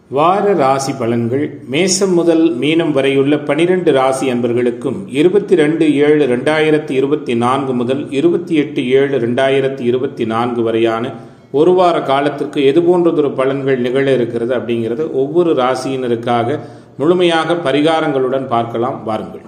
வார ராசி பலன்கள் மேசம் முதல் மீனம் வரையுள்ள பனிரெண்டு ராசி அன்பர்களுக்கும் இருபத்தி ரெண்டு ஏழு ரெண்டாயிரத்தி இருபத்தி நான்கு முதல் இருபத்தி எட்டு ஏழு ரெண்டாயிரத்தி இருபத்தி நான்கு வரையான ஒரு வார காலத்திற்கு எது போன்றதொரு பலன்கள் நிகழ இருக்கிறது அப்படிங்கிறது ஒவ்வொரு ராசியினருக்காக முழுமையாக பரிகாரங்களுடன் பார்க்கலாம் வாருங்கள்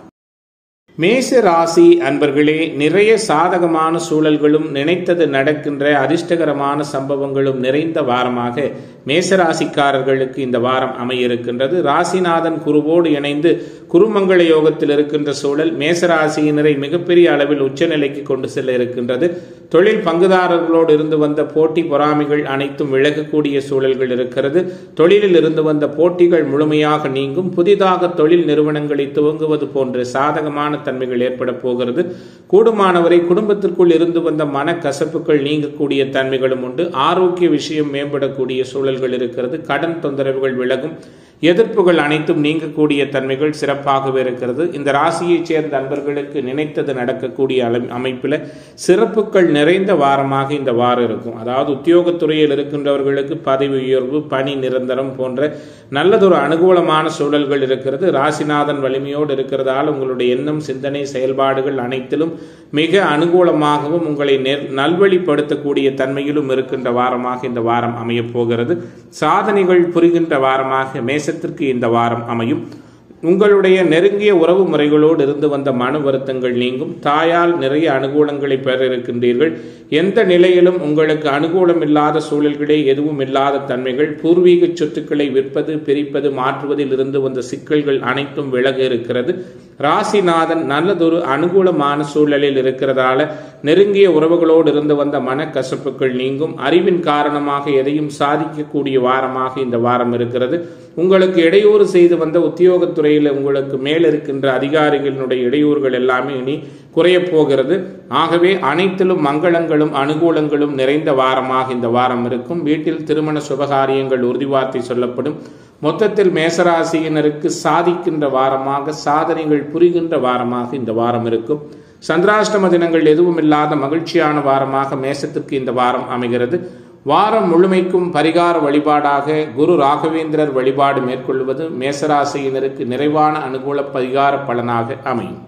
மேச ராசி அன்பர்களே நிறைய சாதகமான சூழல்களும் நினைத்தது நடக்கின்ற அதிர்ஷ்டகரமான சம்பவங்களும் நிறைந்த வாரமாக மேசராசிக்காரர்களுக்கு இந்த வாரம் அமையிருக்கின்றது ராசிநாதன் குருவோடு இணைந்து குருமங்கள யோகத்தில் இருக்கின்ற சூழல் மேசராசியினரை மிகப்பெரிய அளவில் உச்சநிலைக்கு கொண்டு செல்ல இருக்கின்றது தொழில் பங்குதாரர்களோடு இருந்து வந்த போட்டி பொறாமைகள் அனைத்தும் விலகக்கூடிய சூழல்கள் இருக்கிறது தொழிலில் இருந்து வந்த போட்டிகள் முழுமையாக நீங்கும் புதிதாக தொழில் நிறுவனங்களை துவங்குவது போன்ற சாதகமான தன்மைகள் ஏற்பட போகிறது கூடுமானவரை குடும்பத்திற்குள் இருந்து வந்த மனக்கசப்புகள் நீங்கக்கூடிய தன்மைகளும் உண்டு ஆரோக்கிய விஷயம் மேம்படக்கூடிய சூழல்கள் இருக்கிறது கடன் தொந்தரவுகள் விலகும் எதிர்ப்புகள் அனைத்தும் நீங்கக்கூடிய தன்மைகள் சிறப்பாகவே இருக்கிறது இந்த ராசியைச் சேர்ந்த அன்பர்களுக்கு நினைத்தது நடக்கக்கூடிய அமைப்பில் சிறப்புகள் நிறைந்த வாரமாக இந்த வாரம் இருக்கும் அதாவது உத்தியோகத்துறையில் இருக்கின்றவர்களுக்கு பதவி உயர்வு பணி நிரந்தரம் போன்ற நல்லதொரு அனுகூலமான சூழல்கள் இருக்கிறது ராசிநாதன் வலிமையோடு இருக்கிறதால் உங்களுடைய எண்ணம் சிந்தனை செயல்பாடுகள் அனைத்திலும் மிக அனுகூலமாகவும் உங்களை நல்வழிப்படுத்தக்கூடிய தன்மையிலும் இருக்கின்ற வாரமாக இந்த வாரம் அமையப் போகிறது சாதனைகள் புரிகின்ற வாரமாக மேசத்திற்கு இந்த வாரம் அமையும் உங்களுடைய நெருங்கிய உறவு முறைகளோடு இருந்து வந்த மன வருத்தங்கள் நீங்கும் தாயால் நிறைய அனுகூலங்களை பெற இருக்கின்றீர்கள் எந்த நிலையிலும் உங்களுக்கு அனுகூலம் இல்லாத சூழல்களே எதுவும் இல்லாத தன்மைகள் பூர்வீக சொத்துக்களை விற்பது பிரிப்பது மாற்றுவதில் இருந்து வந்த சிக்கல்கள் அனைத்தும் விலக இருக்கிறது ராசிநாதன் நல்லதொரு அனுகூலமான சூழலில் இருக்கிறதால நெருங்கிய உறவுகளோடு இருந்து வந்த மனக்கசப்புகள் நீங்கும் அறிவின் காரணமாக எதையும் சாதிக்கக்கூடிய வாரமாக இந்த வாரம் இருக்கிறது உங்களுக்கு இடையூறு செய்து வந்த உத்தியோகத்துறையில் உங்களுக்கு மேல் இருக்கின்ற அதிகாரிகளினுடைய இடையூறுகள் எல்லாமே இனி குறையப் போகிறது ஆகவே அனைத்திலும் மங்களங்களும் அனுகூலங்களும் நிறைந்த வாரமாக இந்த வாரம் இருக்கும் வீட்டில் திருமண சுபகாரியங்கள் உறுதிவார்த்தை சொல்லப்படும் மொத்தத்தில் மேசராசியினருக்கு சாதிக்கின்ற வாரமாக சாதனைகள் புரிகின்ற வாரமாக இந்த வாரம் இருக்கும் சந்திராஷ்டம தினங்கள் எதுவும் இல்லாத மகிழ்ச்சியான வாரமாக மேசத்திற்கு இந்த வாரம் அமைகிறது வாரம் முழுமைக்கும் பரிகார வழிபாடாக குரு ராகவேந்திரர் வழிபாடு மேற்கொள்வது மேசராசியினருக்கு நிறைவான அனுகூல பரிகார பலனாக அமையும்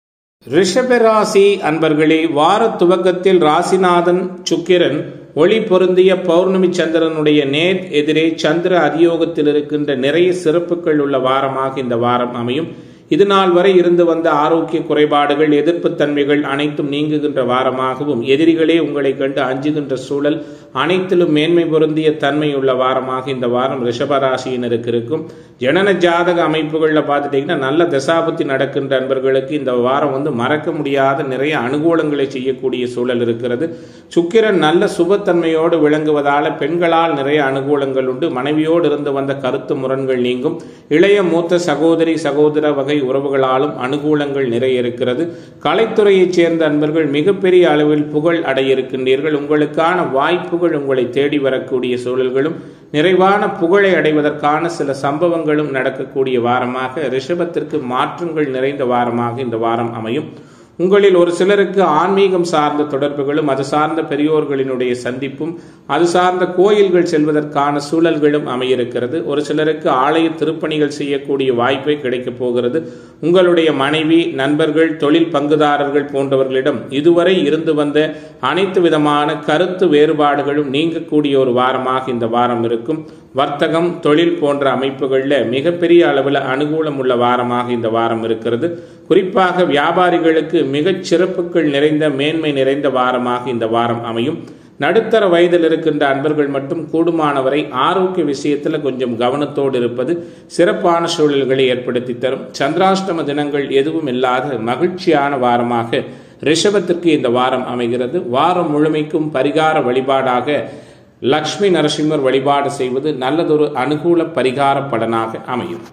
ரிஷபராசி அன்பர்களே வார துவக்கத்தில் ராசிநாதன் சுக்கிரன் ஒளி பொருந்திய பௌர்ணமி சந்திரனுடைய நேர் எதிரே சந்திர அதியோகத்தில் இருக்கின்ற நிறைய சிறப்புகள் உள்ள வாரமாக இந்த வாரம் அமையும் இது நாள் வரை இருந்து வந்த ஆரோக்கிய குறைபாடுகள் எதிர்ப்பு தன்மைகள் அனைத்தும் நீங்குகின்ற வாரமாகவும் எதிரிகளே உங்களை கண்டு அஞ்சுகின்ற சூழல் அனைத்திலும் மேன்மை பொருந்திய தன்மையுள்ள வாரமாக இந்த வாரம் ரிஷபராசியினருக்கு இருக்கும் ஜனன ஜாதக அமைப்புகளில் பார்த்துட்டிங்கன்னா நல்ல தசாபத்தி நடக்கின்ற அன்பர்களுக்கு இந்த வாரம் வந்து மறக்க முடியாத நிறைய அனுகூலங்களை செய்யக்கூடிய சூழல் இருக்கிறது சுக்கிரன் நல்ல சுபத்தன்மையோடு விளங்குவதால் பெண்களால் நிறைய அனுகூலங்கள் உண்டு மனைவியோடு இருந்து வந்த கருத்து முரண்கள் நீங்கும் இளைய மூத்த சகோதரி சகோதர வகை உறவுகளாலும் அனுகூலங்கள் நிறைய இருக்கிறது கலைத்துறையைச் சேர்ந்த அன்பர்கள் மிகப்பெரிய அளவில் புகழ் அடைய இருக்கின்றீர்கள் உங்களுக்கான வாய்ப்புகள் உங்களை தேடி வரக்கூடிய சூழல்களும் நிறைவான புகழை அடைவதற்கான சில சம்பவங்களும் நடக்கக்கூடிய வாரமாக ரிஷபத்திற்கு மாற்றங்கள் நிறைந்த வாரமாக இந்த வாரம் அமையும் உங்களில் ஒரு சிலருக்கு ஆன்மீகம் சார்ந்த தொடர்புகளும் அது சார்ந்த பெரியோர்களினுடைய சந்திப்பும் அது சார்ந்த கோயில்கள் செல்வதற்கான சூழல்களும் அமையிருக்கிறது ஒரு சிலருக்கு ஆலய திருப்பணிகள் செய்யக்கூடிய வாய்ப்பை கிடைக்கப் போகிறது உங்களுடைய மனைவி நண்பர்கள் தொழில் பங்குதாரர்கள் போன்றவர்களிடம் இதுவரை இருந்து வந்த அனைத்து விதமான கருத்து வேறுபாடுகளும் நீங்கக்கூடிய ஒரு வாரமாக இந்த வாரம் இருக்கும் வர்த்தகம் தொழில் போன்ற அமைப்புகளில் மிகப்பெரிய அளவில் அனுகூலம் உள்ள வாரமாக இந்த வாரம் இருக்கிறது குறிப்பாக வியாபாரிகளுக்கு மிகச் சிறப்புகள் நிறைந்த மேன்மை நிறைந்த வாரமாக இந்த வாரம் அமையும் நடுத்தர வயதில் இருக்கின்ற அன்பர்கள் மட்டும் கூடுமானவரை ஆரோக்கிய விஷயத்தில் கொஞ்சம் கவனத்தோடு இருப்பது சிறப்பான சூழல்களை ஏற்படுத்தி தரும் சந்திராஷ்டம தினங்கள் எதுவும் இல்லாத மகிழ்ச்சியான வாரமாக ரிஷபத்திற்கு இந்த வாரம் அமைகிறது வாரம் முழுமைக்கும் பரிகார வழிபாடாக லக்ஷ்மி நரசிம்மர் வழிபாடு செய்வது நல்லதொரு அனுகூல பரிகார பலனாக அமையும்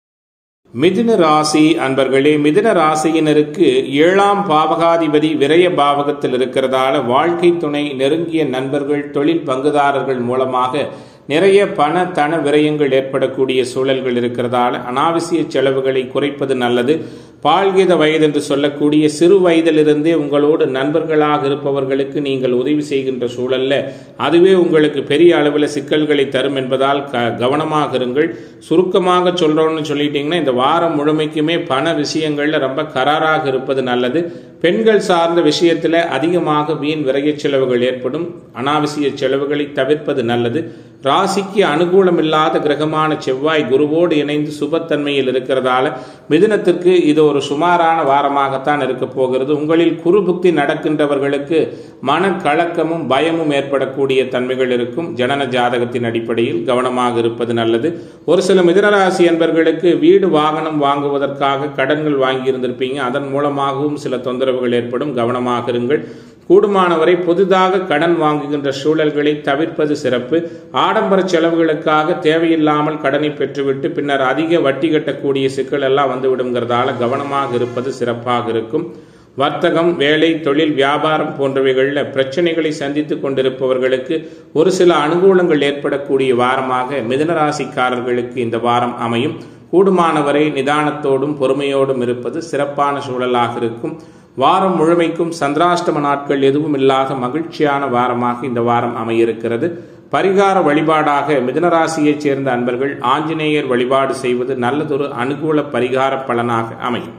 மிதுன ராசி அன்பர்களே மிதுன ராசியினருக்கு ஏழாம் பாவகாதிபதி விரய பாவகத்தில் இருக்கிறதால வாழ்க்கை துணை நெருங்கிய நண்பர்கள் தொழில் பங்குதாரர்கள் மூலமாக நிறைய பண தன விரயங்கள் ஏற்படக்கூடிய சூழல்கள் இருக்கிறதால அனாவசிய செலவுகளை குறைப்பது நல்லது பால்கீத வயது என்று சொல்லக்கூடிய சிறு வயதிலிருந்தே உங்களோடு நண்பர்களாக இருப்பவர்களுக்கு நீங்கள் உதவி செய்கின்ற சூழல்ல அதுவே உங்களுக்கு பெரிய அளவில் சிக்கல்களை தரும் என்பதால் க கவனமாக இருங்கள் சுருக்கமாக சொல்றோம்னு சொல்லிட்டீங்கன்னா இந்த வாரம் முழுமைக்குமே பண விஷயங்கள்ல ரொம்ப கராராக இருப்பது நல்லது பெண்கள் சார்ந்த விஷயத்தில் அதிகமாக வீண் விரைய செலவுகள் ஏற்படும் அனாவசிய செலவுகளை தவிர்ப்பது நல்லது ராசிக்கு அனுகூலம் இல்லாத கிரகமான செவ்வாய் குருவோடு இணைந்து சுபத்தன்மையில் இருக்கிறதால மிதுனத்திற்கு இது ஒரு சுமாரான வாரமாகத்தான் இருக்க போகிறது உங்களில் குருபுக்தி நடக்கின்றவர்களுக்கு மனக்கலக்கமும் பயமும் ஏற்படக்கூடிய தன்மைகள் இருக்கும் ஜனன ஜாதகத்தின் அடிப்படையில் கவனமாக இருப்பது நல்லது ஒரு சில மிதனராசி என்பர்களுக்கு வீடு வாகனம் வாங்குவதற்காக கடன்கள் வாங்கியிருந்திருப்பீங்க அதன் மூலமாகவும் சில தொந்தரவுகள் ஏற்படும் கவனமாக இருங்கள் கூடுமானவரை புதிதாக கடன் வாங்குகின்ற சூழல்களை தவிர்ப்பது சிறப்பு ஆடம்பர செலவுகளுக்காக தேவையில்லாமல் கடனை பெற்றுவிட்டு பின்னர் அதிக வட்டி கட்டக்கூடிய சிக்கல் எல்லாம் வந்துவிடுங்கிறதால கவனமாக இருப்பது சிறப்பாக இருக்கும் வர்த்தகம் வேலை தொழில் வியாபாரம் போன்றவைகளில் பிரச்சனைகளை சந்தித்து கொண்டிருப்பவர்களுக்கு ஒரு சில அனுகூலங்கள் ஏற்படக்கூடிய வாரமாக மிதனராசிக்காரர்களுக்கு இந்த வாரம் அமையும் கூடுமானவரை நிதானத்தோடும் பொறுமையோடும் இருப்பது சிறப்பான சூழலாக இருக்கும் வாரம் முழுமைக்கும் சந்திராஷ்டம நாட்கள் எதுவும் இல்லாத மகிழ்ச்சியான வாரமாக இந்த வாரம் அமையிருக்கிறது பரிகார வழிபாடாக மிதனராசியைச் சேர்ந்த அன்பர்கள் ஆஞ்சநேயர் வழிபாடு செய்வது நல்லதொரு அனுகூல பரிகார பலனாக அமையும்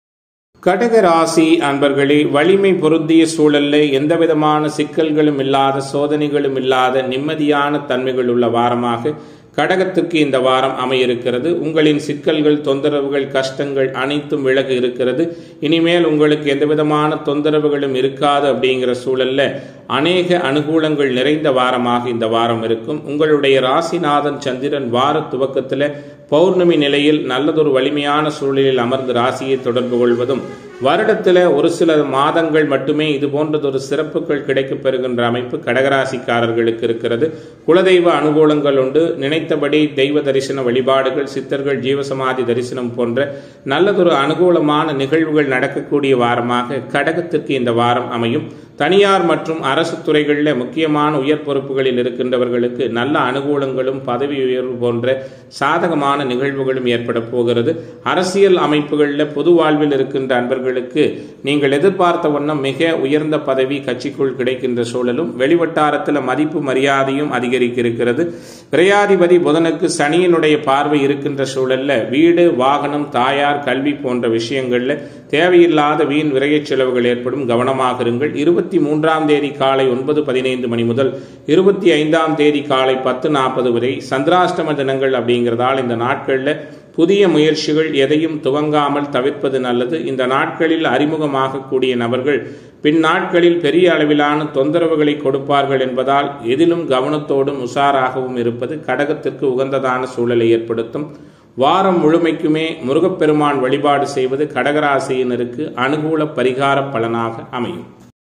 கடக ராசி அன்பர்களே வலிமை பொருந்திய சூழல்ல எந்தவிதமான சிக்கல்களும் இல்லாத சோதனைகளும் இல்லாத நிம்மதியான தன்மைகள் உள்ள வாரமாக கடகத்துக்கு இந்த வாரம் அமையிருக்கிறது உங்களின் சிக்கல்கள் தொந்தரவுகள் கஷ்டங்கள் அனைத்தும் விலகு இருக்கிறது இனிமேல் உங்களுக்கு எந்த விதமான தொந்தரவுகளும் இருக்காது அப்படிங்கிற சூழல்ல அநேக அனுகூலங்கள் நிறைந்த வாரமாக இந்த வாரம் இருக்கும் உங்களுடைய ராசிநாதன் சந்திரன் வார துவக்கத்தில் பௌர்ணமி நிலையில் நல்லதொரு வலிமையான சூழலில் அமர்ந்து ராசியை தொடர்பு கொள்வதும் வருடத்தில் ஒரு சில மாதங்கள் மட்டுமே இது போன்றதொரு சிறப்புகள் கிடைக்கப் பெறுகின்ற அமைப்பு கடகராசிக்காரர்களுக்கு இருக்கிறது குலதெய்வ அனுகூலங்கள் உண்டு நினைத்தபடி தெய்வ தரிசன வழிபாடுகள் சித்தர்கள் ஜீவசமாதி தரிசனம் போன்ற நல்லதொரு அனுகூலமான நிகழ்வுகள் நடக்கக்கூடிய வாரமாக கடகத்திற்கு இந்த வாரம் அமையும் தனியார் மற்றும் அரசு துறைகளில் முக்கியமான உயர் பொறுப்புகளில் இருக்கின்றவர்களுக்கு நல்ல அனுகூலங்களும் பதவி உயர்வு போன்ற சாதகமான நிகழ்வுகளும் ஏற்பட போகிறது அரசியல் அமைப்புகளில் பொது வாழ்வில் இருக்கின்ற அன்பர்களுக்கு நீங்கள் எதிர்பார்த்த வண்ணம் மிக உயர்ந்த பதவி கட்சிக்குள் கிடைக்கின்ற சூழலும் வெளிவட்டாரத்தில் மதிப்பு மரியாதையும் அதிகரிக்க இருக்கிறது விரையாதிபதி புதனுக்கு சனியினுடைய பார்வை இருக்கின்ற சூழல்ல வீடு வாகனம் தாயார் கல்வி போன்ற விஷயங்கள்ல தேவையில்லாத வீண் விரையச் செலவுகள் ஏற்படும் கவனமாக இருங்கள் இருபத்தி மூன்றாம் தேதி காலை ஒன்பது பதினைந்து மணி முதல் இருபத்தி ஐந்தாம் தேதி காலை பத்து நாற்பது வரை சந்திராஷ்டம தினங்கள் அப்படிங்கிறதால் இந்த நாட்களில் புதிய முயற்சிகள் எதையும் துவங்காமல் தவிர்ப்பது நல்லது இந்த நாட்களில் அறிமுகமாகக்கூடிய நபர்கள் பின் நாட்களில் பெரிய அளவிலான தொந்தரவுகளை கொடுப்பார்கள் என்பதால் எதிலும் கவனத்தோடும் உஷாராகவும் இருப்பது கடகத்திற்கு உகந்ததான சூழலை ஏற்படுத்தும் வாரம் முழுமைக்குமே முருகப்பெருமான் வழிபாடு செய்வது கடகராசியினருக்கு அனுகூல பரிகார பலனாக அமையும்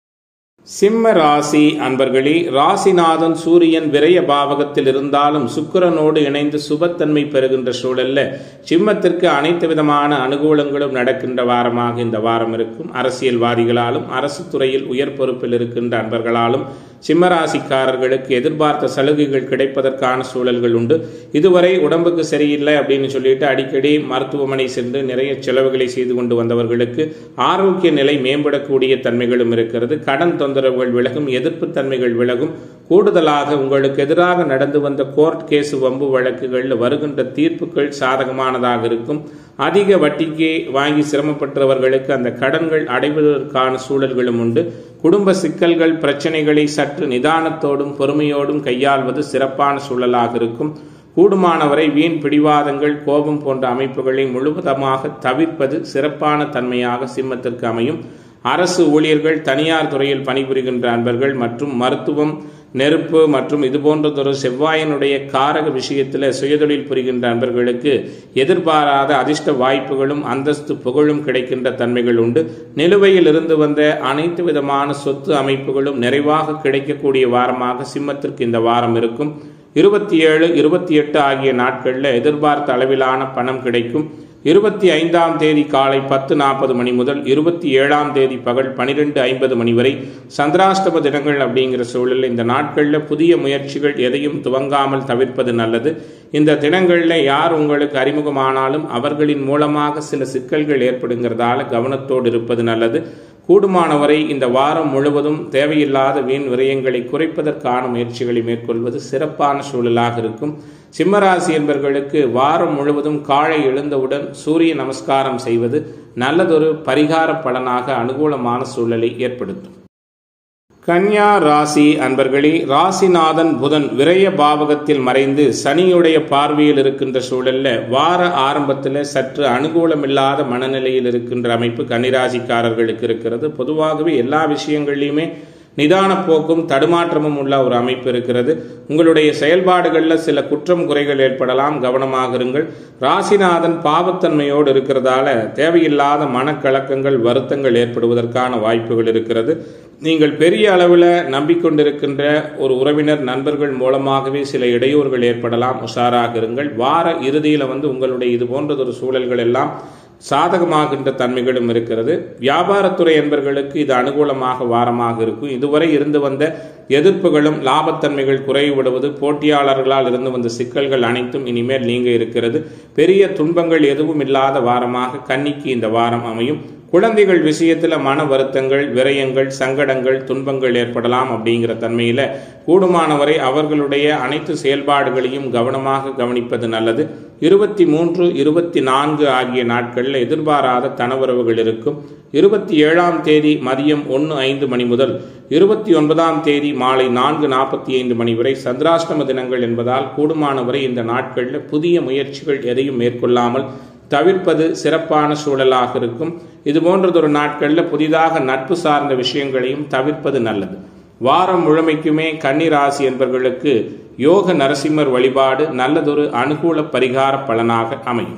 சிம்ம ராசி அன்பர்களே ராசிநாதன் சூரியன் விரய பாவகத்தில் இருந்தாலும் சுக்கிரனோடு இணைந்து சுபத்தன்மை பெறுகின்ற சூழல்ல சிம்மத்திற்கு அனைத்து விதமான அனுகூலங்களும் நடக்கின்ற வாரமாக இந்த வாரம் இருக்கும் அரசியல்வாதிகளாலும் அரசு துறையில் உயர் பொறுப்பில் இருக்கின்ற அன்பர்களாலும் சிம்மராசிக்காரர்களுக்கு எதிர்பார்த்த சலுகைகள் கிடைப்பதற்கான சூழல்கள் உண்டு இதுவரை உடம்புக்கு சரியில்லை அப்படின்னு சொல்லிட்டு அடிக்கடி மருத்துவமனை சென்று நிறைய செலவுகளை செய்து கொண்டு வந்தவர்களுக்கு ஆரோக்கிய நிலை மேம்படக்கூடிய தன்மைகளும் இருக்கிறது கடன் தொந்தரவுகள் விலகும் எதிர்ப்பு தன்மைகள் விலகும் கூடுதலாக உங்களுக்கு எதிராக நடந்து வந்த கோர்ட் கேஸ் வம்பு வழக்குகளில் வருகின்ற தீர்ப்புகள் சாதகமானதாக இருக்கும் அதிக வட்டிக்கு வாங்கி சிரமப்பட்டவர்களுக்கு அந்த கடன்கள் அடைவதற்கான சூழல்களும் உண்டு குடும்ப சிக்கல்கள் பிரச்சனைகளை சற்று நிதானத்தோடும் பொறுமையோடும் கையாள்வது சிறப்பான சூழலாக இருக்கும் கூடுமானவரை வீண் பிடிவாதங்கள் கோபம் போன்ற அமைப்புகளை முழுவதமாக தவிர்ப்பது சிறப்பான தன்மையாக சிம்மத்திற்கு அமையும் அரசு ஊழியர்கள் தனியார் துறையில் பணிபுரிகின்ற அன்பர்கள் மற்றும் மருத்துவம் நெருப்பு மற்றும் இது போன்றதொரு செவ்வாயினுடைய காரக விஷயத்தில் சுயதொழில் புரிகின்ற அன்பர்களுக்கு எதிர்பாராத அதிர்ஷ்ட வாய்ப்புகளும் அந்தஸ்து புகழும் கிடைக்கின்ற தன்மைகள் உண்டு நிலுவையில் இருந்து வந்த அனைத்து விதமான சொத்து அமைப்புகளும் நிறைவாக கிடைக்கக்கூடிய வாரமாக சிம்மத்திற்கு இந்த வாரம் இருக்கும் இருபத்தி ஏழு இருபத்தி எட்டு ஆகிய நாட்களில் எதிர்பார்த்த அளவிலான பணம் கிடைக்கும் இருபத்தி ஐந்தாம் தேதி காலை பத்து நாற்பது மணி முதல் இருபத்தி ஏழாம் தேதி பகல் பனிரெண்டு ஐம்பது மணி வரை சந்திராஷ்டம தினங்கள் அப்படிங்கிற சூழலில் இந்த நாட்களில் புதிய முயற்சிகள் எதையும் துவங்காமல் தவிர்ப்பது நல்லது இந்த தினங்களில் யார் உங்களுக்கு அறிமுகமானாலும் அவர்களின் மூலமாக சில சிக்கல்கள் ஏற்படுங்கிறதால கவனத்தோடு இருப்பது நல்லது கூடுமானவரை இந்த வாரம் முழுவதும் தேவையில்லாத வீண் விரயங்களை குறைப்பதற்கான முயற்சிகளை மேற்கொள்வது சிறப்பான சூழலாக இருக்கும் சிம்மராசி என்பவர்களுக்கு வாரம் முழுவதும் காலை எழுந்தவுடன் சூரிய நமஸ்காரம் செய்வது நல்லதொரு பரிகார பலனாக அனுகூலமான சூழலை ஏற்படுத்தும் கன்யா ராசி அன்பர்களே ராசிநாதன் புதன் விரய பாவகத்தில் மறைந்து சனியுடைய பார்வையில் இருக்கின்ற சூழல்ல வார ஆரம்பத்தில் சற்று அனுகூலமில்லாத மனநிலையில் இருக்கின்ற அமைப்பு கன்னிராசிக்காரர்களுக்கு இருக்கிறது பொதுவாகவே எல்லா விஷயங்கள்லையுமே நிதான போக்கும் தடுமாற்றமும் உள்ள ஒரு அமைப்பு இருக்கிறது உங்களுடைய செயல்பாடுகளில் சில குற்றம் குறைகள் ஏற்படலாம் கவனமாக இருங்கள் ராசிநாதன் பாவத்தன்மையோடு இருக்கிறதால தேவையில்லாத மனக்கலக்கங்கள் வருத்தங்கள் ஏற்படுவதற்கான வாய்ப்புகள் இருக்கிறது நீங்கள் பெரிய அளவில் நம்பிக்கொண்டிருக்கின்ற ஒரு உறவினர் நண்பர்கள் மூலமாகவே சில இடையூறுகள் ஏற்படலாம் உஷாராக இருங்கள் வார இறுதியில் வந்து உங்களுடைய இது போன்றதொரு சூழல்கள் எல்லாம் சாதகமாகின்ற தன்மைகளும் இருக்கிறது வியாபாரத்துறை என்பர்களுக்கு இது அனுகூலமாக வாரமாக இருக்கும் இதுவரை இருந்து வந்த எதிர்ப்புகளும் லாபத்தன்மைகள் குறைவிடுவது போட்டியாளர்களால் இருந்து வந்த சிக்கல்கள் அனைத்தும் இனிமேல் நீங்க இருக்கிறது பெரிய துன்பங்கள் எதுவும் இல்லாத வாரமாக கன்னிக்கு இந்த வாரம் அமையும் குழந்தைகள் விஷயத்தில் மன வருத்தங்கள் விரயங்கள் சங்கடங்கள் துன்பங்கள் ஏற்படலாம் அப்படிங்கிற தன்மையில் கூடுமானவரை அவர்களுடைய அனைத்து செயல்பாடுகளையும் கவனமாக கவனிப்பது நல்லது இருபத்தி மூன்று இருபத்தி நான்கு ஆகிய நாட்களில் எதிர்பாராத தனவரவுகள் இருக்கும் இருபத்தி ஏழாம் தேதி மதியம் ஒன்று ஐந்து மணி முதல் இருபத்தி ஒன்பதாம் தேதி மாலை நான்கு நாற்பத்தி ஐந்து மணி வரை சந்திராஷ்டம தினங்கள் என்பதால் கூடுமானவரை இந்த நாட்களில் புதிய முயற்சிகள் எதையும் மேற்கொள்ளாமல் தவிர்ப்பது சிறப்பான சூழலாக இருக்கும் இது போன்றதொரு நாட்களில் புதிதாக நட்பு சார்ந்த விஷயங்களையும் தவிர்ப்பது நல்லது வாரம் முழுமைக்குமே கன்னிராசி என்பவர்களுக்கு யோக நரசிம்மர் வழிபாடு நல்லதொரு அனுகூல பரிகார பலனாக அமையும்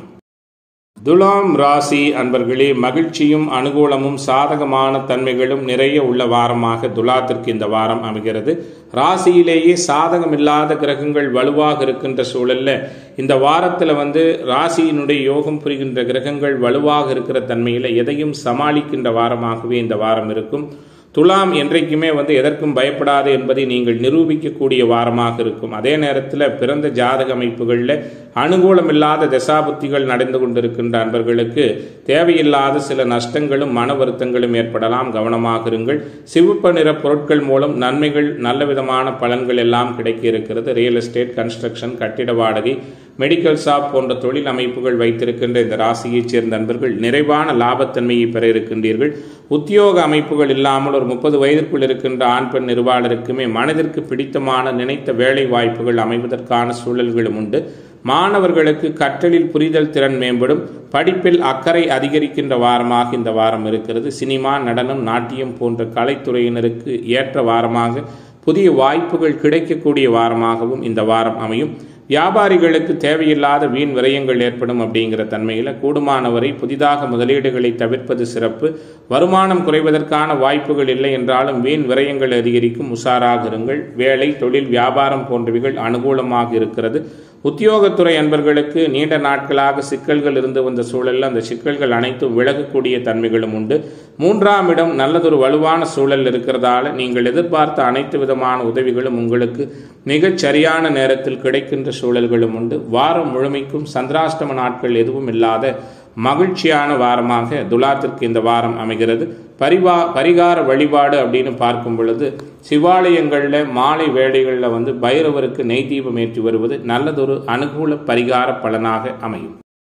துலாம் ராசி அன்பர்களே மகிழ்ச்சியும் அனுகூலமும் சாதகமான தன்மைகளும் நிறைய உள்ள வாரமாக துலாத்திற்கு இந்த வாரம் அமைகிறது ராசியிலேயே சாதகமில்லாத கிரகங்கள் வலுவாக இருக்கின்ற சூழல்ல இந்த வாரத்தில் வந்து ராசியினுடைய யோகம் புரிகின்ற கிரகங்கள் வலுவாக இருக்கிற தன்மையில் எதையும் சமாளிக்கின்ற வாரமாகவே இந்த வாரம் இருக்கும் துலாம் என்றைக்குமே வந்து எதற்கும் பயப்படாது என்பதை நீங்கள் நிரூபிக்கக்கூடிய வாரமாக இருக்கும் அதே நேரத்தில் பிறந்த ஜாதக அமைப்புகளில் அனுகூலமில்லாத தசாபுத்திகள் நடந்து கொண்டிருக்கின்ற அன்பர்களுக்கு தேவையில்லாத சில நஷ்டங்களும் மன வருத்தங்களும் ஏற்படலாம் கவனமாக இருங்கள் சிவப்பு நிற பொருட்கள் மூலம் நன்மைகள் நல்ல விதமான பலன்கள் எல்லாம் கிடைக்க இருக்கிறது ரியல் எஸ்டேட் கன்ஸ்ட்ரக்ஷன் கட்டிட வாடகை மெடிக்கல் ஷாப் போன்ற தொழில் அமைப்புகள் வைத்திருக்கின்ற இந்த ராசியைச் சேர்ந்த நண்பர்கள் நிறைவான லாபத்தன்மையை பெற இருக்கின்றீர்கள் உத்தியோக அமைப்புகள் இல்லாமல் ஒரு முப்பது வயதிற்குள் இருக்கின்ற ஆண் பெண் நிர்வாகருக்குமே மனதிற்கு பிடித்தமான நினைத்த வேலை வாய்ப்புகள் அமைவதற்கான சூழல்களும் உண்டு மாணவர்களுக்கு கற்றலில் புரிதல் திறன் மேம்படும் படிப்பில் அக்கறை அதிகரிக்கின்ற வாரமாக இந்த வாரம் இருக்கிறது சினிமா நடனம் நாட்டியம் போன்ற கலைத்துறையினருக்கு ஏற்ற வாரமாக புதிய வாய்ப்புகள் கிடைக்கக்கூடிய வாரமாகவும் இந்த வாரம் அமையும் வியாபாரிகளுக்கு தேவையில்லாத வீண் விரயங்கள் ஏற்படும் அப்படிங்கிற தன்மையில் கூடுமானவரை புதிதாக முதலீடுகளை தவிர்ப்பது சிறப்பு வருமானம் குறைவதற்கான வாய்ப்புகள் இல்லை என்றாலும் வீண் விரயங்கள் அதிகரிக்கும் உஷாராக இருங்கள் வேலை தொழில் வியாபாரம் போன்றவைகள் அனுகூலமாக இருக்கிறது உத்தியோகத்துறை அன்பர்களுக்கு நீண்ட நாட்களாக சிக்கல்கள் இருந்து வந்த சூழலில் அந்த சிக்கல்கள் அனைத்தும் விலகக்கூடிய தன்மைகளும் உண்டு மூன்றாம் இடம் நல்லதொரு வலுவான சூழல் இருக்கிறதால நீங்கள் எதிர்பார்த்த அனைத்து விதமான உதவிகளும் உங்களுக்கு மிகச் சரியான நேரத்தில் கிடைக்கின்ற சூழல்களும் உண்டு வாரம் முழுமைக்கும் சந்திராஷ்டம நாட்கள் எதுவும் இல்லாத மகிழ்ச்சியான வாரமாக துலாத்திற்கு இந்த வாரம் அமைகிறது பரிவா பரிகார வழிபாடு அப்படின்னு பார்க்கும் பொழுது சிவாலயங்களில் மாலை வேளைகளில் வந்து பைரவருக்கு நெய் தீபம் ஏற்றி வருவது நல்லதொரு அனுகூல பரிகார பலனாக அமையும்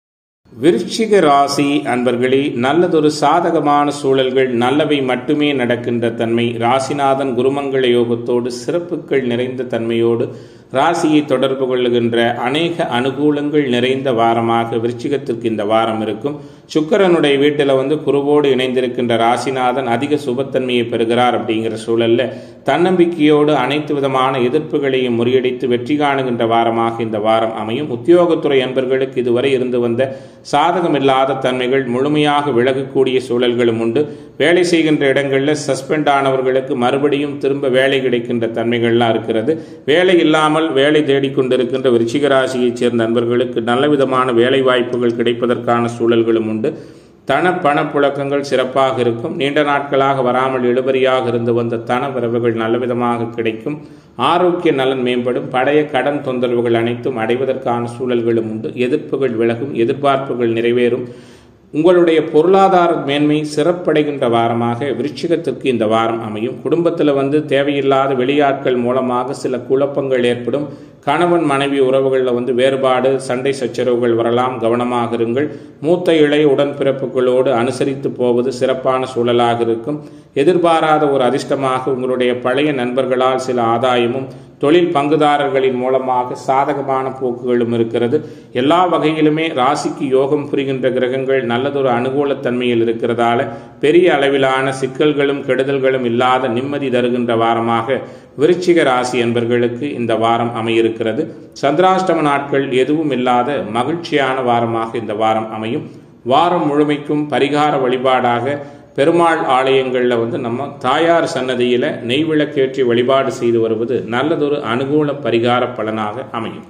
விருச்சிக ராசி அன்பர்களே நல்லதொரு சாதகமான சூழல்கள் நல்லவை மட்டுமே நடக்கின்ற தன்மை ராசிநாதன் குருமங்கள யோகத்தோடு சிறப்புகள் நிறைந்த தன்மையோடு ராசியை தொடர்பு கொள்ளுகின்ற அநேக அனுகூலங்கள் நிறைந்த வாரமாக விருச்சிகத்திற்கு இந்த வாரம் இருக்கும் சுக்கரனுடைய வீட்டில் வந்து குருவோடு இணைந்திருக்கின்ற ராசிநாதன் அதிக சுபத்தன்மையை பெறுகிறார் அப்படிங்கிற சூழல்ல தன்னம்பிக்கையோடு அனைத்து விதமான எதிர்ப்புகளையும் முறியடித்து வெற்றி காணுகின்ற வாரமாக இந்த வாரம் அமையும் உத்தியோகத்துறை அன்பர்களுக்கு இதுவரை இருந்து வந்த சாதகமில்லாத தன்மைகள் முழுமையாக விலகக்கூடிய சூழல்களும் உண்டு வேலை செய்கின்ற இடங்களில் சஸ்பெண்ட் ஆனவர்களுக்கு மறுபடியும் திரும்ப வேலை கிடைக்கின்ற தன்மைகள்லாம் இருக்கிறது வேலை இல்லாமல் வேலை தேடிக்கொண்டிருக்கின்ற விருச்சிக ராசியைச் சேர்ந்த நண்பர்களுக்கு நல்ல விதமான வேலை வாய்ப்புகள் கிடைப்பதற்கான சூழல்களும் உண்டு தன பணப்புழக்கங்கள் சிறப்பாக இருக்கும் நீண்ட நாட்களாக வராமல் இழுபறியாக இருந்து வந்த தன வரவுகள் நல்ல விதமாக கிடைக்கும் ஆரோக்கிய நலன் மேம்படும் பழைய கடன் தொந்தரவுகள் அனைத்தும் அடைவதற்கான சூழல்களும் உண்டு எதிர்ப்புகள் விலகும் எதிர்பார்ப்புகள் நிறைவேறும் உங்களுடைய பொருளாதார மேன்மை சிறப்படைகின்ற வாரமாக விருச்சிகத்திற்கு இந்த வாரம் அமையும் குடும்பத்தில் வந்து தேவையில்லாத வெளியாட்கள் மூலமாக சில குழப்பங்கள் ஏற்படும் கணவன் மனைவி உறவுகளில் வந்து வேறுபாடு சண்டை சச்சரவுகள் வரலாம் கவனமாக இருங்கள் மூத்த இளைய உடன்பிறப்புகளோடு அனுசரித்து போவது சிறப்பான சூழலாக இருக்கும் எதிர்பாராத ஒரு அதிர்ஷ்டமாக உங்களுடைய பழைய நண்பர்களால் சில ஆதாயமும் தொழில் பங்குதாரர்களின் மூலமாக சாதகமான போக்குகளும் இருக்கிறது எல்லா வகையிலுமே ராசிக்கு யோகம் புரிகின்ற கிரகங்கள் நல்லதொரு அனுகூலத்தன்மையில் இருக்கிறதால பெரிய அளவிலான சிக்கல்களும் கெடுதல்களும் இல்லாத நிம்மதி தருகின்ற வாரமாக விருச்சிக ராசி என்பர்களுக்கு இந்த வாரம் அமையிருக்கிறது சந்திராஷ்டம நாட்கள் எதுவும் இல்லாத மகிழ்ச்சியான வாரமாக இந்த வாரம் அமையும் வாரம் முழுமைக்கும் பரிகார வழிபாடாக பெருமாள் ஆலயங்களில் வந்து நம்ம தாயார் சன்னதியில் நெய் விளக்கேற்றி வழிபாடு செய்து வருவது நல்லதொரு அனுகூல பரிகார பலனாக அமையும்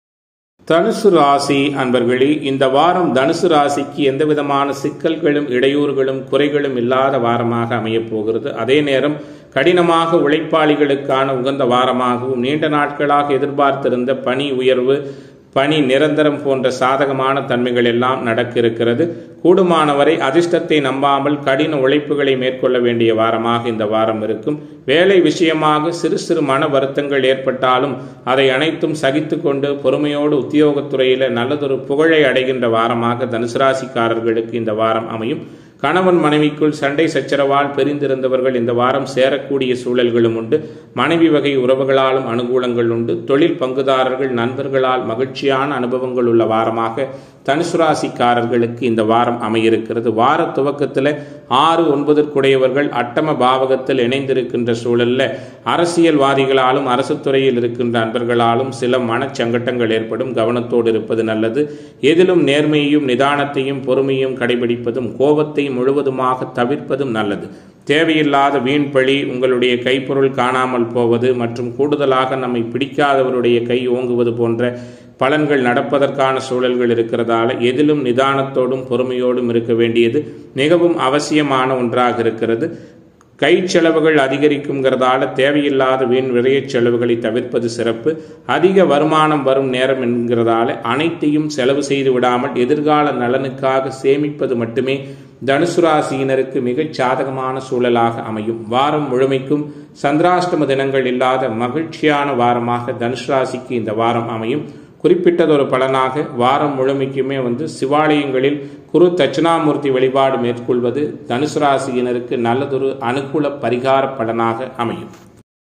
தனுசு ராசி அன்பர்களே இந்த வாரம் தனுசு ராசிக்கு எந்த விதமான சிக்கல்களும் இடையூறுகளும் குறைகளும் இல்லாத வாரமாக அமையப் போகிறது அதே நேரம் கடினமாக உழைப்பாளிகளுக்கான உகந்த வாரமாகவும் நீண்ட நாட்களாக எதிர்பார்த்திருந்த பணி உயர்வு பணி நிரந்தரம் போன்ற சாதகமான தன்மைகள் எல்லாம் நடக்க இருக்கிறது கூடுமானவரை அதிர்ஷ்டத்தை நம்பாமல் கடின உழைப்புகளை மேற்கொள்ள வேண்டிய வாரமாக இந்த வாரம் இருக்கும் வேலை விஷயமாக சிறு சிறு மன வருத்தங்கள் ஏற்பட்டாலும் அதை அனைத்தும் சகித்து கொண்டு பொறுமையோடு உத்தியோகத்துறையில் நல்லதொரு புகழை அடைகின்ற வாரமாக தனுசு ராசிக்காரர்களுக்கு இந்த வாரம் அமையும் கணவன் மனைவிக்குள் சண்டை சச்சரவால் பிரிந்திருந்தவர்கள் இந்த வாரம் சேரக்கூடிய சூழல்களும் உண்டு மனைவி வகை உறவுகளாலும் அனுகூலங்கள் உண்டு தொழில் பங்குதாரர்கள் நண்பர்களால் மகிழ்ச்சியான அனுபவங்கள் உள்ள வாரமாக தனுசு ராசிக்காரர்களுக்கு இந்த வாரம் அமையிருக்கிறது வார துவக்கத்தில் ஆறு ஒன்பதற்குடையவர்கள் அட்டம பாவகத்தில் இணைந்திருக்கின்ற சூழலில் அரசியல்வாதிகளாலும் அரசு துறையில் இருக்கின்ற நண்பர்களாலும் சில மனச்சங்கட்டங்கள் ஏற்படும் கவனத்தோடு இருப்பது நல்லது எதிலும் நேர்மையையும் நிதானத்தையும் பொறுமையும் கடைபிடிப்பதும் கோபத்தை முழுவதுமாக தவிர்ப்பதும் நல்லது தேவையில்லாத வீண் பழி உங்களுடைய கைப்பொருள் காணாமல் போவது மற்றும் கூடுதலாக நம்மை பிடிக்காதவருடைய கை ஓங்குவது போன்ற பலன்கள் நடப்பதற்கான சூழல்கள் இருக்கிறதால எதிலும் நிதானத்தோடும் பொறுமையோடும் இருக்க வேண்டியது மிகவும் அவசியமான ஒன்றாக இருக்கிறது கை செலவுகள் அதிகரிக்குங்கிறதால தேவையில்லாத வீண் விரையச் செலவுகளை தவிர்ப்பது சிறப்பு அதிக வருமானம் வரும் நேரம் என்கிறதால அனைத்தையும் செலவு செய்து விடாமல் எதிர்கால நலனுக்காக சேமிப்பது மட்டுமே தனுசு ராசியினருக்கு மிகச் சாதகமான சூழலாக அமையும் வாரம் முழுமைக்கும் சந்திராஷ்டம தினங்கள் இல்லாத மகிழ்ச்சியான வாரமாக தனுசு ராசிக்கு இந்த வாரம் அமையும் குறிப்பிட்டதொரு பலனாக வாரம் முழுமைக்குமே வந்து சிவாலயங்களில் குரு தட்சிணாமூர்த்தி வழிபாடு மேற்கொள்வது தனுசு ராசியினருக்கு நல்லதொரு அனுகூல பரிகார பலனாக அமையும்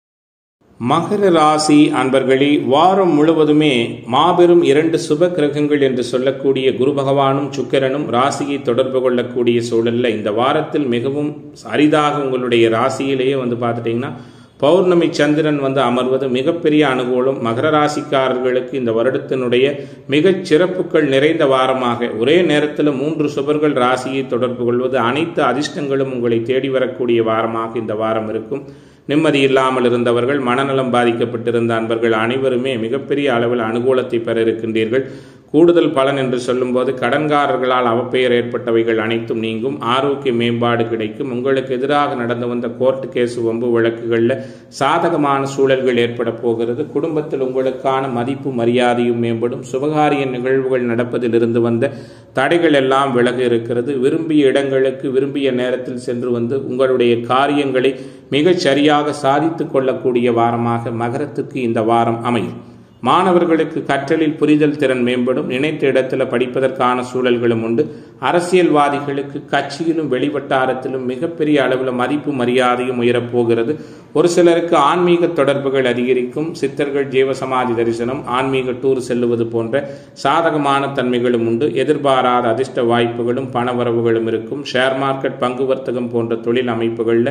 மகர ராசி அன்பர்களே வாரம் முழுவதுமே மாபெரும் இரண்டு சுப கிரகங்கள் என்று சொல்லக்கூடிய குரு பகவானும் சுக்கிரனும் ராசியை தொடர்பு கொள்ளக்கூடிய சூழலில் இந்த வாரத்தில் மிகவும் அரிதாக உங்களுடைய ராசியிலேயே வந்து பார்த்துட்டிங்கன்னா பௌர்ணமி சந்திரன் வந்து அமர்வது மிகப்பெரிய அனுகூலம் மகர ராசிக்காரர்களுக்கு இந்த வருடத்தினுடைய மிகச் சிறப்புகள் நிறைந்த வாரமாக ஒரே நேரத்தில் மூன்று சுபர்கள் ராசியை தொடர்பு கொள்வது அனைத்து அதிர்ஷ்டங்களும் உங்களை தேடி வரக்கூடிய வாரமாக இந்த வாரம் இருக்கும் நிம்மதி இல்லாமல் இருந்தவர்கள் மனநலம் பாதிக்கப்பட்டிருந்த அன்பர்கள் அனைவருமே மிகப்பெரிய அளவில் அனுகூலத்தை பெற இருக்கின்றீர்கள் கூடுதல் பலன் என்று சொல்லும்போது கடன்காரர்களால் அவப்பெயர் ஏற்பட்டவைகள் அனைத்தும் நீங்கும் ஆரோக்கிய மேம்பாடு கிடைக்கும் உங்களுக்கு எதிராக நடந்து வந்த கோர்ட் கேஸ் வம்பு வழக்குகளில் சாதகமான சூழல்கள் ஏற்பட போகிறது குடும்பத்தில் உங்களுக்கான மதிப்பு மரியாதையும் மேம்படும் சுபகாரிய நிகழ்வுகள் நடப்பதில் இருந்து வந்த தடைகள் எல்லாம் விலக இருக்கிறது விரும்பிய இடங்களுக்கு விரும்பிய நேரத்தில் சென்று வந்து உங்களுடைய காரியங்களை மிகச் சரியாக சாதித்து கொள்ளக்கூடிய வாரமாக மகரத்துக்கு இந்த வாரம் அமையும் மாணவர்களுக்கு கற்றலில் புரிதல் திறன் மேம்படும் நினைத்த இடத்துல படிப்பதற்கான சூழல்களும் உண்டு அரசியல்வாதிகளுக்கு கட்சியிலும் வெளிவட்டாரத்திலும் மிகப்பெரிய அளவில் மதிப்பு மரியாதையும் உயரப்போகிறது ஒரு சிலருக்கு ஆன்மீக தொடர்புகள் அதிகரிக்கும் சித்தர்கள் ஜீவசமாதி தரிசனம் ஆன்மீக டூர் செல்லுவது போன்ற சாதகமான தன்மைகளும் உண்டு எதிர்பாராத அதிர்ஷ்ட வாய்ப்புகளும் பணவரவுகளும் இருக்கும் ஷேர் மார்க்கெட் பங்கு வர்த்தகம் போன்ற தொழில் அமைப்புகளில்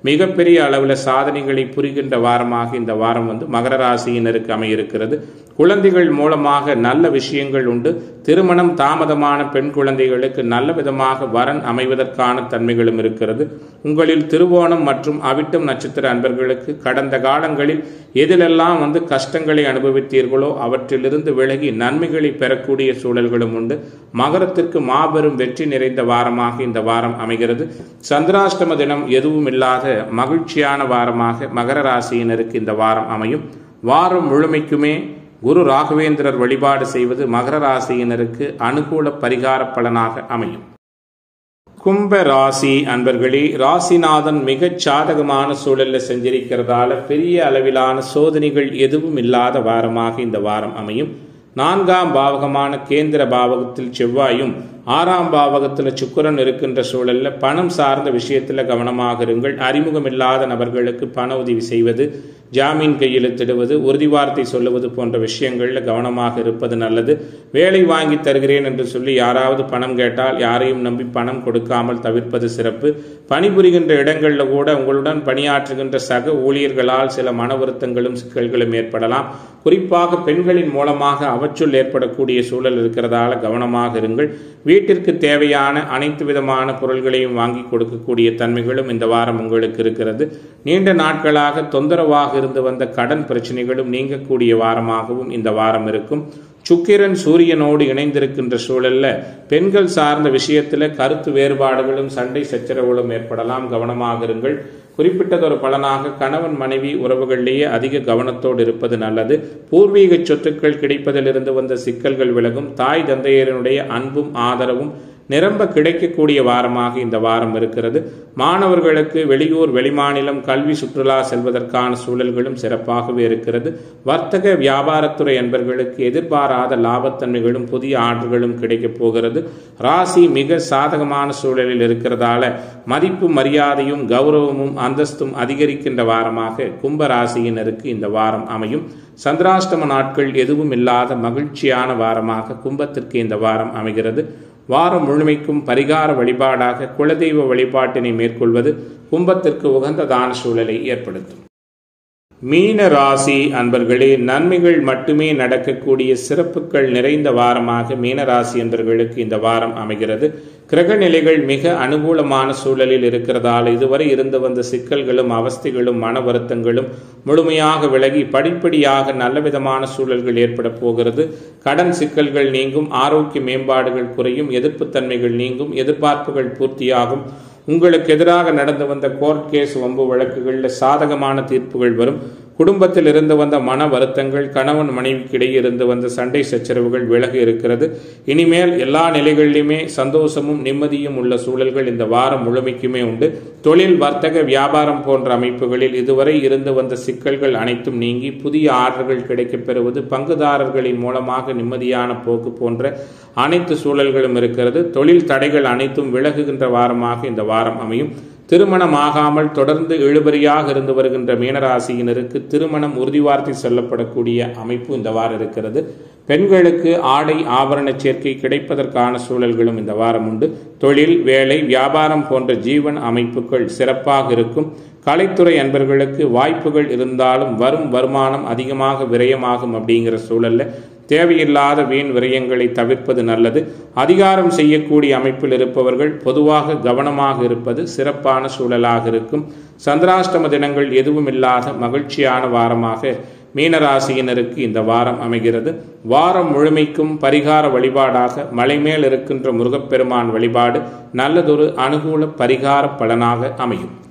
மிகப்பெரிய அளவில் சாதனைகளை புரிகின்ற வாரமாக இந்த வாரம் வந்து மகர ராசியினருக்கு அமையிருக்கிறது குழந்தைகள் மூலமாக நல்ல விஷயங்கள் உண்டு திருமணம் தாமதமான பெண் குழந்தைகளுக்கு நல்ல விதமாக வரன் அமைவதற்கான தன்மைகளும் இருக்கிறது உங்களில் திருவோணம் மற்றும் அவிட்டம் நட்சத்திர அன்பர்களுக்கு கடந்த காலங்களில் எதிலெல்லாம் வந்து கஷ்டங்களை அனுபவித்தீர்களோ அவற்றிலிருந்து விலகி நன்மைகளை பெறக்கூடிய சூழல்களும் உண்டு மகரத்திற்கு மாபெரும் வெற்றி நிறைந்த வாரமாக இந்த வாரம் அமைகிறது சந்திராஷ்டம தினம் எதுவும் இல்லாத மகிழ்ச்சியான வாரமாக மகர ராசியினருக்கு இந்த வாரம் அமையும் வாரம் முழுமைக்குமே குரு ராகவேந்திரர் வழிபாடு செய்வது மகர ராசியினருக்கு அனுகூல பரிகார பலனாக அமையும் கும்ப ராசி அன்பர்களே ராசிநாதன் மிகச் சாதகமான சூழல்ல செஞ்சிருக்கிறதால பெரிய அளவிலான சோதனைகள் எதுவும் இல்லாத வாரமாக இந்த வாரம் அமையும் நான்காம் பாவகமான கேந்திர பாவகத்தில் செவ்வாயும் ஆறாம் பாவகத்தில் சுக்கரன் இருக்கின்ற சூழல்ல பணம் சார்ந்த விஷயத்துல கவனமாக இருங்கள் அறிமுகமில்லாத நபர்களுக்கு பண உதவி செய்வது ஜாமீன் கையெழுத்திடுவது உறுதி வார்த்தை சொல்லுவது போன்ற விஷயங்கள்ல கவனமாக இருப்பது நல்லது வேலை வாங்கி தருகிறேன் என்று சொல்லி யாராவது பணம் கேட்டால் யாரையும் நம்பி பணம் கொடுக்காமல் தவிர்ப்பது சிறப்பு பணிபுரிகின்ற இடங்களில் கூட உங்களுடன் பணியாற்றுகின்ற சக ஊழியர்களால் சில மன வருத்தங்களும் சிக்கல்களும் ஏற்படலாம் குறிப்பாக பெண்களின் மூலமாக அவற்றுள் ஏற்படக்கூடிய சூழல் இருக்கிறதால கவனமாக இருங்கள் வீட்டிற்கு தேவையான அனைத்து விதமான பொருள்களையும் வாங்கி கொடுக்கக்கூடிய தன்மைகளும் இந்த வாரம் உங்களுக்கு இருக்கிறது நீண்ட நாட்களாக தொந்தரவாக இருந்து வந்த கடன் பிரச்சனைகளும் நீங்கக்கூடிய வாரமாகவும் இந்த வாரம் இருக்கும் சுக்கிரன் சூரியனோடு இணைந்திருக்கின்ற சூழல்ல பெண்கள் சார்ந்த விஷயத்துல கருத்து வேறுபாடுகளும் சண்டை சச்சரவுகளும் ஏற்படலாம் கவனமாக இருங்கள் குறிப்பிட்டதொரு பலனாக கணவன் மனைவி உறவுகளிலேயே அதிக கவனத்தோடு இருப்பது நல்லது பூர்வீக சொத்துக்கள் கிடைப்பதிலிருந்து வந்த சிக்கல்கள் விலகும் தாய் தந்தையரினுடைய அன்பும் ஆதரவும் நிரம்ப கிடைக்கக்கூடிய வாரமாக இந்த வாரம் இருக்கிறது மாணவர்களுக்கு வெளியூர் வெளிமாநிலம் கல்வி சுற்றுலா செல்வதற்கான சூழல்களும் சிறப்பாகவே இருக்கிறது வர்த்தக வியாபாரத்துறை என்பர்களுக்கு எதிர்பாராத லாபத்தன்மைகளும் புதிய ஆர்டர்களும் கிடைக்கப் போகிறது ராசி மிக சாதகமான சூழலில் இருக்கிறதால மதிப்பு மரியாதையும் கௌரவமும் அந்தஸ்தும் அதிகரிக்கின்ற வாரமாக கும்ப ராசியினருக்கு இந்த வாரம் அமையும் சந்திராஷ்டம நாட்கள் எதுவும் இல்லாத மகிழ்ச்சியான வாரமாக கும்பத்திற்கு இந்த வாரம் அமைகிறது வாரம் முழுமைக்கும் பரிகார வழிபாடாக குலதெய்வ வழிபாட்டினை மேற்கொள்வது கும்பத்திற்கு உகந்ததான சூழலை ஏற்படுத்தும் மீன ராசி அன்பர்களே நன்மைகள் மட்டுமே நடக்கக்கூடிய சிறப்புகள் நிறைந்த வாரமாக மீனராசி அன்பர்களுக்கு இந்த வாரம் அமைகிறது கிரக நிலைகள் மிக அனுகூலமான சூழலில் இருக்கிறதால் இதுவரை இருந்து வந்த சிக்கல்களும் அவஸ்தைகளும் மன வருத்தங்களும் முழுமையாக விலகி படிப்படியாக நல்ல விதமான சூழல்கள் ஏற்பட போகிறது கடன் சிக்கல்கள் நீங்கும் ஆரோக்கிய மேம்பாடுகள் குறையும் எதிர்ப்புத்தன்மைகள் நீங்கும் எதிர்பார்ப்புகள் பூர்த்தியாகும் உங்களுக்கு எதிராக நடந்து வந்த கோர்ட் கேஸ் வம்பு வழக்குகளில் சாதகமான தீர்ப்புகள் வரும் குடும்பத்தில் இருந்து வந்த மன வருத்தங்கள் கணவன் மனைவிக்கு இடையே இருந்து வந்த சண்டை சச்சரவுகள் விலகி இருக்கிறது இனிமேல் எல்லா நிலைகளிலுமே சந்தோஷமும் நிம்மதியும் உள்ள சூழல்கள் இந்த வாரம் முழுமைக்குமே உண்டு தொழில் வர்த்தக வியாபாரம் போன்ற அமைப்புகளில் இதுவரை இருந்து வந்த சிக்கல்கள் அனைத்தும் நீங்கி புதிய ஆர்டர்கள் கிடைக்கப் பெறுவது பங்குதாரர்களின் மூலமாக நிம்மதியான போக்கு போன்ற அனைத்து சூழல்களும் இருக்கிறது தொழில் தடைகள் அனைத்தும் விலகுகின்ற வாரமாக இந்த வாரம் அமையும் திருமணம் ஆகாமல் தொடர்ந்து இழுபறியாக இருந்து வருகின்ற மீனராசியினருக்கு திருமணம் உறுதிவார்த்தை சொல்லப்படக்கூடிய அமைப்பு இந்த வாரம் இருக்கிறது பெண்களுக்கு ஆடை ஆபரண சேர்க்கை கிடைப்பதற்கான சூழல்களும் இந்த வாரம் உண்டு தொழில் வேலை வியாபாரம் போன்ற ஜீவன் அமைப்புகள் சிறப்பாக இருக்கும் கலைத்துறை அன்பர்களுக்கு வாய்ப்புகள் இருந்தாலும் வரும் வருமானம் அதிகமாக விரயமாகும் அப்படிங்கிற சூழல்ல தேவையில்லாத வீண் விரயங்களை தவிர்ப்பது நல்லது அதிகாரம் செய்யக்கூடிய அமைப்பில் இருப்பவர்கள் பொதுவாக கவனமாக இருப்பது சிறப்பான சூழலாக இருக்கும் சந்திராஷ்டம தினங்கள் எதுவும் இல்லாத மகிழ்ச்சியான வாரமாக மீனராசியினருக்கு இந்த வாரம் அமைகிறது வாரம் முழுமைக்கும் பரிகார வழிபாடாக மலைமேல் இருக்கின்ற முருகப்பெருமான் வழிபாடு நல்லதொரு அனுகூல பரிகார பலனாக அமையும்